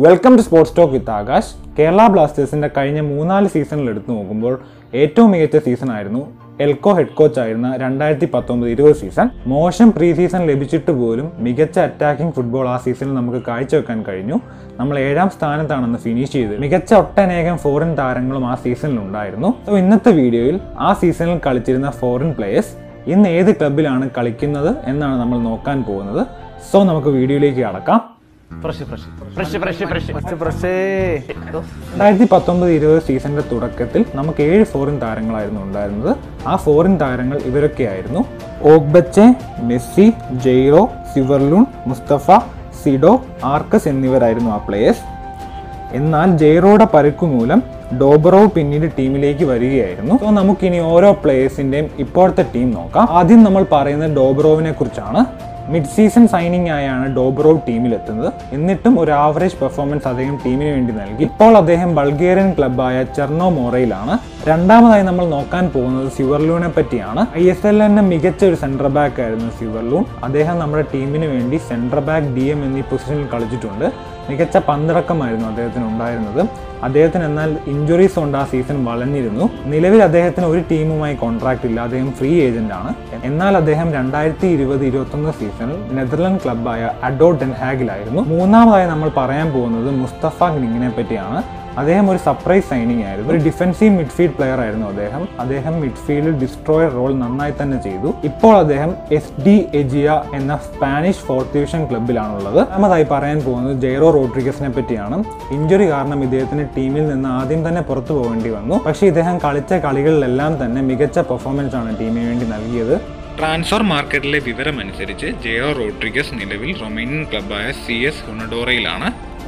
welcome to sports talk with Akash Kerala ബ്ലാസ്റ്റേഴ്സിന്റെ കഴിഞ്ഞ മൂന്നാല് സീസണിൽ എടുത്തു നോക്കുമ്പോൾ ഏറ്റവും മികച്ച സീസൺ ആയിരുന്നു എൽക്കോ ഹെഡ് കോച്ച് ആയിരുന്ന രണ്ടായിരത്തി പത്തൊമ്പത് ഇരുപത് സീസൺ മോശം പ്രീ സീസൺ ലഭിച്ചിട്ട് പോലും മികച്ച അറ്റാക്കിംഗ് ഫുട്ബോൾ ആ സീസണിൽ നമുക്ക് കാഴ്ചവെക്കാൻ കഴിഞ്ഞു നമ്മൾ ഏഴാം സ്ഥാനത്താണെന്ന് ഫിനിഷ് ചെയ്ത് മികച്ച ഒട്ടനേകം ഫോറിൻ താരങ്ങളും ആ സീസണിൽ ഉണ്ടായിരുന്നു സോ ഇന്നത്തെ വീഡിയോയിൽ ആ സീസണിൽ കളിച്ചിരുന്ന ഫോറിൻ പ്ലേയേഴ്സ് ഇന്ന് ഏത് ക്ലബിലാണ് കളിക്കുന്നത് എന്നാണ് നമ്മൾ നോക്കാൻ പോകുന്നത് സോ നമുക്ക് വീഡിയോയിലേക്ക് കടക്കാം fresh fresh fresh fresh fresh fresh fresh രണ്ടായിരത്തി പത്തൊമ്പത് ഇരുപത് സീസണിന്റെ തുടക്കത്തിൽ നമുക്ക് ഏഴ് ഫോറിൻ താരങ്ങളായിരുന്നു ഉണ്ടായിരുന്നത് ആ ഫോറിൻ താരങ്ങൾ ഇവരൊക്കെയായിരുന്നു Ogbeche Messi Jairo Zuiverloon Mustapha Sido Arques എന്നിവരായിരുന്നു ആ പ്ലേയേഴ്സ് എന്നാൽ ജെയ്റോയുടെ പരുക്കു മൂലം ഡോബറോവ് പിന്നീട് ടീമിലേക്ക് വരികയായിരുന്നു സോ നമുക്കിനി ഓരോ പ്ലേയേഴ്സിന്റെയും ഇപ്പോഴത്തെ ടീം നോക്കാം ആദ്യം നമ്മൾ പറയുന്നത് ഡോബറോവിനെ കുറിച്ചാണ് മിഡ് സീസൺ സൈനിങ് ആയാണ് ഡോബറോവ് ടീമിലെത്തുന്നത് എന്നിട്ടും ഒരു ആവറേജ് പെർഫോമൻസ് അദ്ദേഹം ടീമിന് വേണ്ടി നൽകി ഇപ്പോൾ അദ്ദേഹം ബൾഗേറിയൻ ക്ലബ്ബായ ചെർണോ മോറയിലാണ് രണ്ടാമതായി നമ്മൾ നോക്കാൻ പോകുന്നത് സിവർലൂനെ പറ്റിയാണ് ഐ എസ് എല്ലിന്റെ മികച്ച ഒരു സെൻട്രൽ ബാക്ക് ആയിരുന്നു സിവർലൂൺ അദ്ദേഹം നമ്മുടെ ടീമിന് വേണ്ടി സെൻട്രൽ ബാക്ക് ഡി എം എന്നീ പൊസിഷനിൽ കളിച്ചിട്ടുണ്ട് മികച്ച പന്തിറക്കമായിരുന്നു അദ്ദേഹത്തിന് ഉണ്ടായിരുന്നത് അദ്ദേഹത്തിന് എന്നാൽ ഇഞ്ചുറീസ് കൊണ്ട് ആ സീസൺ വളഞ്ഞിരുന്നു നിലവിൽ അദ്ദേഹത്തിന് ഒരു ടീമുമായി കോൺട്രാക്ട് ഇല്ല അദ്ദേഹം ഫ്രീ ഏജന്റ് ആണ് എന്നാൽ അദ്ദേഹം രണ്ടായിരത്തി ഇരുപത് ഇരുപത്തൊന്ന് സീസണിൽ നെതർലൻഡ് ക്ലബ്ബായ അഡോ ഡെൻഹാഗിലായിരുന്നു മൂന്നാമതായി നമ്മൾ പറയാൻ പോകുന്നത് മുസ്തഫ ഗ്നിങ്ങിനെ പറ്റിയാണ് അദ്ദേഹം ഒരു സർപ്രൈസ് സൈനിങ് ആയിരുന്നു ഒരു ഡിഫൻസീവ് മിഡ്ഫീൽഡ് പ്ലെയർ ആയിരുന്നു അദ്ദേഹം അദ്ദേഹം മിഡ്ഫീൽഡിൽ ഡിസ്ട്രോയർ റോൾ നന്നായി തന്നെ ചെയ്തു ഇപ്പോൾ അദ്ദേഹം എസ് ഡി എജിയ എന്ന സ്പാനിഷ് ഫോർത്ത് ഡിവിഷൻ ക്ലബിലാണുള്ളത് രണ്ടാമതായി പറയാൻ പോകുന്നത് ജെയ്റോ റോഡ്രിഗസിനെ പറ്റിയാണ് ഇഞ്ചുറി കാരണം ഇദ്ദേഹത്തിന് ടീമിൽ നിന്ന് ആദ്യം തന്നെ പുറത്തു പോകേണ്ടി വന്നു പക്ഷേ ഇദ്ദേഹം കളിച്ച കളികളിലെല്ലാം തന്നെ മികച്ച പെർഫോമൻസ് ആണ് ടീമിന് വേണ്ടി നൽകിയത് ട്രാൻസ്ഫർ മാർക്കറ്റിലെ വിവരമനുസരിച്ച് ജെയോ റോഡ്രിഗസ് നിലവിൽ റൊമേനിയൻ ക്ലബ്ബായ സി എസ് ഹുണഡോറയിലാണ്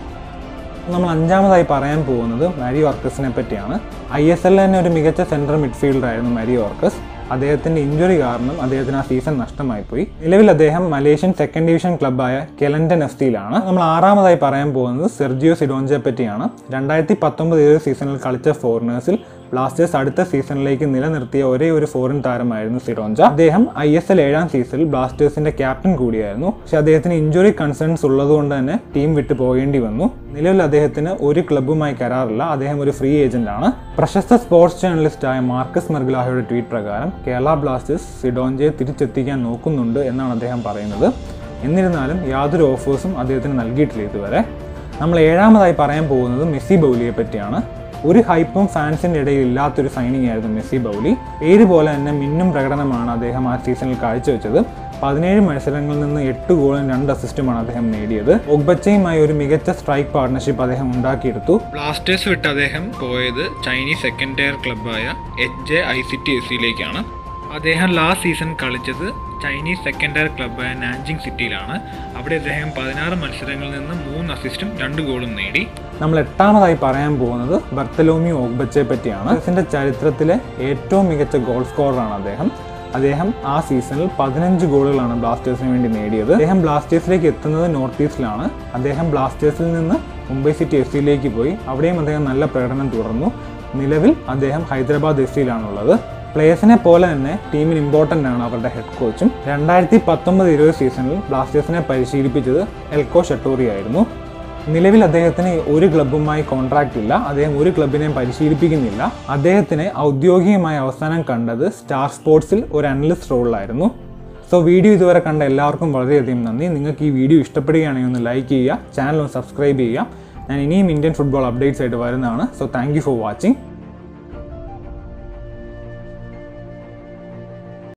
നമ്മൾ അഞ്ചാമതായി പറയാൻ പോകുന്നത് മാരി ഓർക്കസിനെ പറ്റിയാണ് ഐ എസ് എൽ തന്നെ ഒരു മികച്ച സെൻട്രൽ മിഡ്ഫീൽഡർ ആയിരുന്നു മാരി ഓർക്കസ് അദ്ദേഹത്തിന്റെ ഇഞ്ചുറി കാരണം അദ്ദേഹത്തിന് ആ സീസൺ നഷ്ടമായി പോയി നിലവിൽ അദ്ദേഹം മലേഷ്യൻ സെക്കൻഡ് ഡിവിഷൻ ക്ലബ്ബായ കെലൻഡൻ എഫ് സിയിലാണ് നമ്മൾ ആറാമതായി പറയാൻ പോകുന്നത് സെർജിയോ സിഡോഞ്ചെ പറ്റിയാണ് രണ്ടായിരത്തി പത്തൊമ്പത് ഇരുപത് സീസണിൽ കളിച്ച ഫോറിനേഴ്സിൽ ബ്ലാസ്റ്റേഴ്സ് അടുത്ത സീസണിലേക്ക് നിലനിർത്തിയ ഒരേ ഒരു ഫോറിൻ താരമായിരുന്നു സിറോഞ്ച അദ്ദേഹം ഐ എസ് എൽ ഏഴാം സീസണിൽ ബ്ലാസ്റ്റേഴ്സിന്റെ ക്യാപ്റ്റൻ കൂടിയായിരുന്നു പക്ഷെ അദ്ദേഹത്തിന് ഇഞ്ചുറി കൺസേൺസ് ഉള്ളതുകൊണ്ട് തന്നെ ടീം വിട്ടു പോകേണ്ടി വന്നു നിലവിൽ അദ്ദേഹത്തിന് ഒരു ക്ലബ്ബുമായി കരാറില്ല അദ്ദേഹം ഒരു ഫ്രീ ഏജന്റ് ആണ് പ്രശസ്ത സ്പോർട്സ് ജേർണലിസ്റ്റായ മാർക്കസ് മെർഗുലാഹയുടെ ട്വീറ്റ് പ്രകാരം കേരള ബ്ലാസ്റ്റേഴ്സ് സിഡോഞ്ചയെ തിരിച്ചെത്തിക്കാൻ നോക്കുന്നുണ്ട് എന്നാണ് അദ്ദേഹം പറയുന്നത് എന്നിരുന്നാലും യാതൊരു ഓഫേഴ്സും അദ്ദേഹത്തിന് നൽകിയിട്ടില്ല ഇതുവരെ നമ്മൾ ഏഴാമതായി പറയാൻ പോകുന്നത് മെസ്സി ബൗലിയെ പറ്റിയാണ് ഒരു ഹൈപ്പും ഫാൻസിന്റെ ഇടയിൽ ഇല്ലാത്തൊരു സൈനിങ് ആയിരുന്നു മെസ്സി ബൗലി പേര് പോലെ തന്നെ മിന്നും പ്രകടനമാണ് അദ്ദേഹം ആ സീസണിൽ കാഴ്ചവെച്ചത് പതിനേഴ് മത്സരങ്ങളിൽ നിന്ന് എട്ട് ഗോളും രണ്ട് അസിസ്റ്റുമാണ് അദ്ദേഹം നേടിയത് ഒഗ്ബച്ചയുമായി ഒരു മികച്ച സ്ട്രൈക്ക് പാർട്ണർഷിപ്പ് അദ്ദേഹം ഉണ്ടാക്കിയെടുത്തു ബ്ലാസ്റ്റേഴ്സ് വിട്ട് അദ്ദേഹം പോയത് ചൈനീസ് സെക്കൻഡ് ടയർ ക്ലബ്ബായ H J I C T S സിയിലേക്കാണ് അദ്ദേഹം ലാസ്റ്റ് സീസൺ കളിച്ചത് ചൈനീസ് സെക്കൻഡ് ടയർ ക്ലബ്ബായ നാൻജിങ് സിറ്റിയിലാണ് അവിടെ അദ്ദേഹം പതിനാറ് മത്സരങ്ങളിൽ നിന്ന് മൂന്ന് അസിസ്റ്റും രണ്ട് ഗോളും നേടി നമ്മൾ എട്ടാമതായി പറയാൻ പോകുന്നത് ബർത്തലോമി ഓഗ്ബച്ചെ പറ്റിയാണ് ഇതിന്റെ ചരിത്രത്തിലെ ഏറ്റവും മികച്ച ഗോൾ സ്കോററാണ് അദ്ദേഹം അദ്ദേഹം ആ സീസണിൽ പതിനഞ്ച് ഗോളുകളാണ് ബ്ലാസ്റ്റേഴ്സിന് വേണ്ടി നേടിയത് അദ്ദേഹം ബ്ലാസ്റ്റേഴ്സിലേക്ക് എത്തുന്നത് നോർത്ത് ഈസ്റ്റിലാണ് അദ്ദേഹം ബ്ലാസ്റ്റേഴ്സിൽ നിന്ന് മുംബൈ സിറ്റി എഫ് സിയിലേക്ക് പോയി അവിടെയും അദ്ദേഹം നല്ല പ്രകടനം തുടർന്നു നിലവിൽ അദ്ദേഹം ഹൈദരാബാദ് എഫ് സിയിലാണുള്ളത് പ്ലേയേഴ്സിനെ പോലെ തന്നെ ടീമിന് ഇമ്പോർട്ടൻ്റ് ആണ് അവരുടെ ഹെഡ് കോച്ചും രണ്ടായിരത്തി പത്തൊമ്പത് ഇരുപത് സീസണിൽ ബ്ലാസ്റ്റേഴ്സിനെ പരിശീലിപ്പിച്ചത് എൽക്കോ ഷട്ടോറി ആയിരുന്നു നിലവിൽ അദ്ദേഹത്തിന് ഒരു ക്ലബ്ബുമായി കോൺട്രാക്റ്റ് ഇല്ല അദ്ദേഹം ഒരു ക്ലബിനെയും പരിശീലിപ്പിക്കുന്നില്ല അദ്ദേഹത്തിന് ഔദ്യോഗികമായി അവസാനം കണ്ടത് സ്റ്റാർ സ്പോർട്സിൽ ഒരു അനലിസ്റ്റ് റോളിലായിരുന്നു സോ വീഡിയോ ഇതുവരെ കണ്ട എല്ലാവർക്കും വളരെയധികം നന്ദി നിങ്ങൾക്ക് ഈ വീഡിയോ ഇഷ്ടപ്പെടുകയാണെങ്കിൽ ഒന്ന് ലൈക്ക് ചെയ്യുക ചാനൽ ഒന്ന് സബ്സ്ക്രൈബ് ചെയ്യുക ഞാൻ ഇനിയും ഇന്ത്യൻ ഫുട്ബോൾ അപ്ഡേറ്റ്സ് ആയിട്ട് വരുന്നതാണ് so thank you for watching